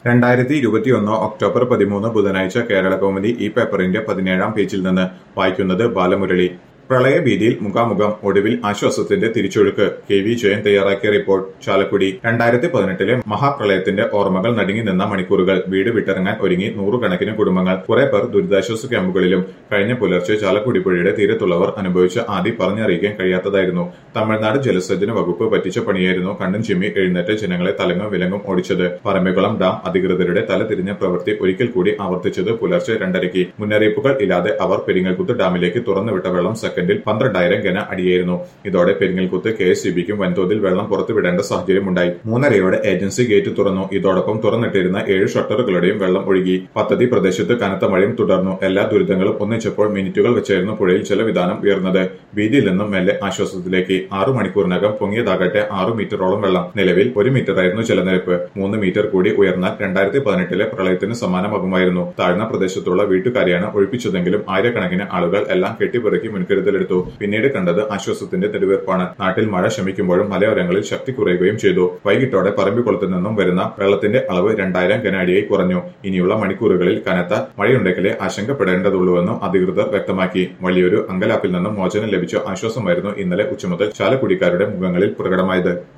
രണ്ടായിരത്തി ഇരുപത്തിയൊന്ന് ഒക്ടോബർ പതിമൂന്ന് ബുധനാഴ്ച കേരള കൗമുദി ഈ പേപ്പറിന്റെ പതിനേഴാം പേജിൽ നിന്ന് വായിക്കുന്നത് ബാലമുരളി പ്രളയഭീതിയിൽ മുഖാമുഖം ഒടുവിൽ ആശ്വാസത്തിന്റെ തിരിച്ചൊഴുക്ക് കെ വി ജയൻ തയ്യാറാക്കിയ റിപ്പോർട്ട് ചാലക്കുടി രണ്ടായിരത്തി പതിനെട്ടിലെ മഹാപ്രളയത്തിന്റെ ഓർമ്മകൾ നടുങ്ങി നിന്ന മണിക്കൂറുകൾ വീട് വിട്ടിറങ്ങാൻ ഒരുങ്ങി നൂറുകണക്കിന് കുടുംബങ്ങൾ കുറെ പേർ ദുരിതാശ്വാസ ക്യാമ്പുകളിലും കഴിഞ്ഞ പുലർച്ചെ ചാലക്കുടി പുഴയുടെ തീരത്തുള്ളവർ അനുഭവിച്ച ആദ്യ പറഞ്ഞറിയിക്കാൻ കഴിയാത്തതായിരുന്നു തമിഴ്നാട് ജലസേചന വകുപ്പ് പറ്റിച്ച പണിയായിരുന്നു കണ്ണും ചിമ്മി എഴുന്നേറ്റ് ജനങ്ങളെ തലങ്ങും വിലങ്ങും ഓടിച്ചത് പറമ്പുകുളം ഡാം അധികൃതരുടെ തലതിരിഞ്ഞ പ്രവൃത്തി ഒരിക്കൽ കൂടി ആവർത്തിച്ചത് പുലർച്ചെ രണ്ടരയ്ക്ക് മുന്നറിയിപ്പുകൾ ഇല്ലാതെ അവർ പെരിങ്ങൽകുത്ത് ഡാമിലേക്ക് തുറന്നുവിട്ട വെള്ളം സെക്കൻഡിൽ പന്ത്രണ്ടായിരം ഘന അടിയായിരുന്നു ഇതോടെ പെരിങ്ങൽകുത്ത് കെ എസ് സി ബിക്കും വൻതോതിൽ വെള്ളം പുറത്തുവിടേണ്ട സാഹചര്യമുണ്ടായി മൂന്നരയോടെ ഏജൻസി ഗേറ്റ് തുറന്നു ഇതോടൊപ്പം തുറന്നിട്ടിരുന്ന ഏഴ് ഷട്ടറുകളുടെയും വെള്ളം ഒഴുകി പദ്ധതി പ്രദേശത്ത് കനത്ത മഴയും തുടർന്നു എല്ലാ ദുരിതങ്ങളും ഒന്നിച്ചപ്പോൾ മിനിറ്റുകൾ വെച്ചായിരുന്നു പുഴയിൽ ജലവിധാനം ഉയർന്നത് വീതിയിൽ നിന്നും മെല്ലെ ആശ്വാസത്തിലേക്ക് ആറു മണിക്കൂറിനകം പൊങ്ങിയതാകട്ടെ ആറു മീറ്ററോളം വെള്ളം നിലവിൽ ഒരു മീറ്ററായിരുന്നു ജലനിരപ്പ് മൂന്ന് മീറ്റർ കൂടി ഉയർന്നാൽ രണ്ടായിരത്തി പതിനെട്ടിലെ പ്രളയത്തിന് സമാനമാകുമായിരുന്നു താഴ്ന്ന പ്രദേശത്തുള്ള വീട്ടുകാരെയാണ് ഒഴിപ്പിച്ചതെങ്കിലും ആയിരക്കണക്കിന് ആളുകൾ എല്ലാം കെട്ടിപ്പിറക്കി മുൻകരുതലെടുത്തു പിന്നീട് കണ്ടത് ആശ്വാസത്തിന്റെ നെടുവീർപ്പാണ് നാട്ടിൽ മഴ ശമിക്കുമ്പോഴും മലയോരങ്ങളിൽ ശക്തി കുറയുകയും ചെയ്തു വൈകിട്ടോടെ പറമ്പിക്കുളത്തു നിന്നും വരുന്ന വെള്ളത്തിന്റെ അളവ് രണ്ടായിരം ഘനാടിയായി കുറഞ്ഞു ഇനിയുള്ള മണിക്കൂറുകളിൽ കനത്ത മഴയുണ്ടെങ്കിലേ ആശങ്കപ്പെടേണ്ടതുള്ളൂവെന്നും അധികൃതർ വ്യക്തമാക്കി വലിയൊരു അങ്കലാപ്പിൽ നിന്നും മോചനം ലഭിച്ച ആശ്വാസമായിരുന്നു ഇന്നലെ ഉച്ചമുതൽ ചാലക്കുടിക്കാരുടെ മുഖങ്ങളിൽ പ്രകടമായത്